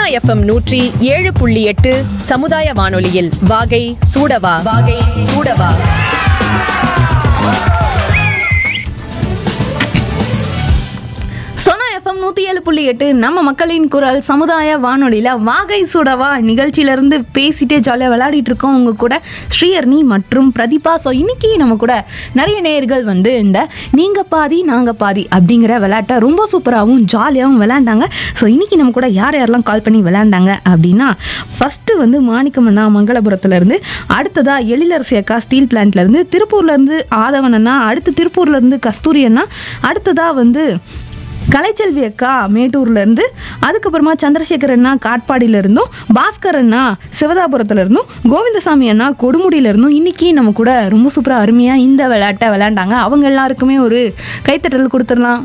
FM நூற்றி ஏழு புள்ளி எட்டு சமுதாய வானொலியில் வாகை சூடவா வாகை சூடவா சொனா எஃப்எம் நூற்றி ஏழு புள்ளி எட்டு நம்ம மக்களின் குரல் சமுதாய வானொலியில் வாகை சுடவா நிகழ்ச்சியிலேருந்து பேசிட்டே ஜாலியாக விளையாடிட்டு இருக்கோம் உங்க கூட ஸ்ரீஹர்னி மற்றும் பிரதீபா ஸோ இன்னைக்கு நம்ம கூட நிறைய நேயர்கள் வந்து இந்த நீங்கள் பாதி நாங்கள் பாதி அப்படிங்கிற விளையாட்டை ரொம்ப சூப்பராகவும் ஜாலியாகவும் விளையாண்டாங்க ஸோ இன்னைக்கு நம்ம கூட யார் யாரெல்லாம் கால் பண்ணி விளையாண்டாங்க அப்படின்னா ஃபஸ்ட்டு வந்து மாணிக்கமண்ணா மங்களபுரத்துலேருந்து அடுத்ததாக எழிலரசி அக்கா ஸ்டீல் பிளான்ட்லேருந்து திருப்பூர்லேருந்து ஆதவன் அண்ணா அடுத்து திருப்பூர்லேருந்து கஸ்தூரி அண்ணா அடுத்ததாக வந்து கலைச்செல்வி அக்கா மேட்டூர்லேருந்து அதுக்கப்புறமா சந்திரசேகர் அண்ணா காட்பாடியில இருந்தும் பாஸ்கர் அண்ணா சிவதாபுரத்துல இருந்தும் கோவிந்தசாமி அண்ணா கொடுமுடியில இருந்தும் இன்னைக்கு நம்ம கூட ரொம்ப சூப்பராக அருமையாக இந்த விளையாட்டை விளையாண்டாங்க அவங்க எல்லாருக்குமே ஒரு கைத்தட்டல் கொடுத்துடலாம்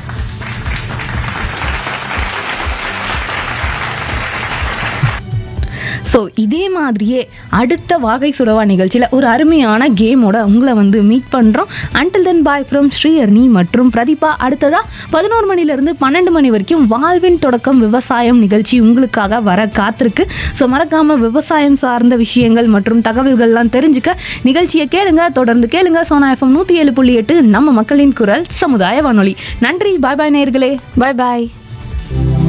ஸோ இதே மாதிரியே அடுத்த வாகை சுடவா நிகழ்ச்சியில் ஒரு அருமையான கேமோட உங்களை வந்து மீட் பண்ணுறோம் until then bye from Sriharni மற்றும் பிரதீபா அடுத்ததாக பதினோரு மணிலேருந்து பன்னெண்டு மணி வரைக்கும் வாழ்வின் தொடக்கம் விவசாயம் நிகழ்ச்சி உங்களுக்காக வர காத்திருக்கு ஸோ மறக்காமல் விவசாயம் சார்ந்த விஷயங்கள் மற்றும் தகவல்கள்லாம் தெரிஞ்சுக்க நிகழ்ச்சியை கேளுங்க தொடர்ந்து கேளுங்க சோனா எஃப்எம் நூற்றி ஏழு புள்ளி எட்டு நம்ம மக்களின் குரல் சமுதாய வானொலி நன்றி பாய் பாய் நேயர்களே பாய் பாய்